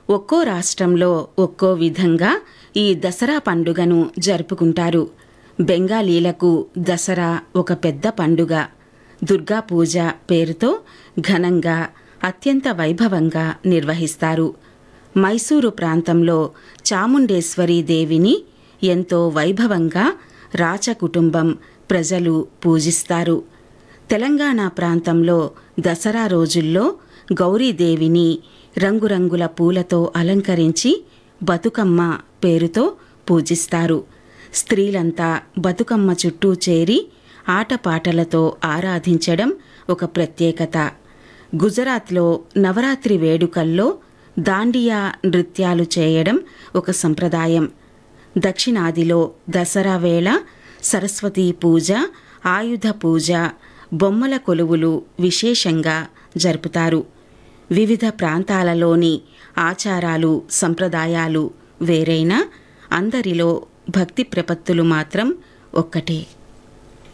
ఒక్కో రాష్ట్రంలో ఒక్కో విధంగా ఈ దసరా పండుగను జరుపుకుంటారు బెంగాలీలకు దసరా ఒక పెద్ద పండుగ దుర్గా పూజ పేరుతో ఘనంగా అత్యంత వైభవంగా నిర్వహిస్తారు మైసూరు ప్రాంతంలో చాముండేశ్వరీ దేవిని ఎంతో వైభవంగా రాచ కుటుంబం ప్రజలు పూజిస్తారు తెలంగాణ ప్రాంతంలో దసరా రోజుల్లో గౌరీదేవిని రంగురంగుల పూలతో అలంకరించి బతుకమ్మ పేరుతో పూజిస్తారు స్త్రీలంతా బతుకమ్మ చుట్టూ చేరి ఆటపాటలతో ఆరాధించడం ఒక ప్రత్యేకత గుజరాత్లో నవరాత్రి వేడుకల్లో దాండియా నృత్యాలు చేయడం ఒక సంప్రదాయం దక్షిణాదిలో దసరా వేళ సరస్వతీ పూజ ఆయుధ పూజ బొమ్మల కొలువులు విశేషంగా జరుపుతారు వివిధ ప్రాంతాలలోని ఆచారాలు సంప్రదాయాలు వేరైనా అందరిలో భక్తి ప్రపత్తులు మాత్రం ఒక్కటే